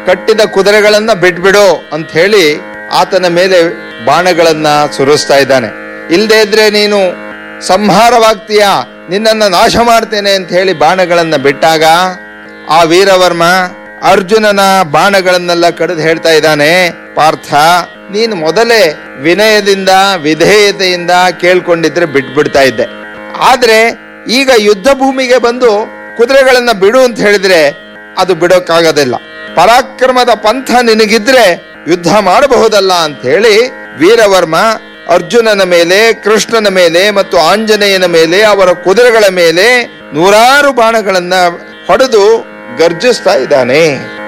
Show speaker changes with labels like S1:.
S1: ಕಟ್ಟಿದ ಕುದುರೆಗಳನ್ನ ಬಿಟ್ಬಿಡು ಅಂತ ಹೇಳಿ ಆತನ ಮೇಲೆ ಬಾಣಗಳನ್ನ ಸುರಿಸ್ತಾ ಇದ್ದಾನೆ ಇಲ್ದೇ ಇದ್ರೆ ನೀನು ಸಂಹಾರವಾಗ್ತೀಯ ನಿನ್ನನ್ನ ನಾಶ ಮಾಡ್ತೇನೆ ಅಂತ ಹೇಳಿ ಬಾಣಗಳನ್ನ ಬಿಟ್ಟಾಗ ಆ ವೀರವರ್ಮ ಅರ್ಜುನನ ಬಾಣಗಳನ್ನೆಲ್ಲ ಕಡಿದು ಹೇಳ್ತಾ ಇದ್ದಾನೆ ಪಾರ್ಥ ನೀನು ಮೊದಲೇ ವಿನಯದಿಂದ ವಿಧೇಯತೆಯಿಂದ ಕೇಳ್ಕೊಂಡಿದ್ರೆ ಬಿಟ್ಬಿಡ್ತಾ ಇದ್ದೆ ಆದ್ರೆ ಈಗ ಯುದ್ಧ ಭೂಮಿಗೆ ಬಂದು ಕುದುರೆಗಳನ್ನ ಬಿಡು ಅಂತ ಹೇಳಿದ್ರೆ ಅದು ಬಿಡೋಕ್ಕಾಗೋದಿಲ್ಲ ಪರಾಕ್ರಮದ ಪಂಥ ನಿನಗಿದ್ರೆ ಯುದ್ಧ ಮಾಡಬಹುದಲ್ಲ ಅಂತ ಹೇಳಿ ವೀರವರ್ಮ ಅರ್ಜುನನ ಮೇಲೆ ಕೃಷ್ಣನ ಮೇಲೆ ಮತ್ತು ಆಂಜನೇಯನ ಮೇಲೆ ಅವರ ಕುದುರೆಗಳ ಮೇಲೆ ನೂರಾರು ಬಾಣಗಳನ್ನ ಹೊಡೆದು ಗರ್ಜಿಸ್ತಾ ಇದ್ದಾನೆ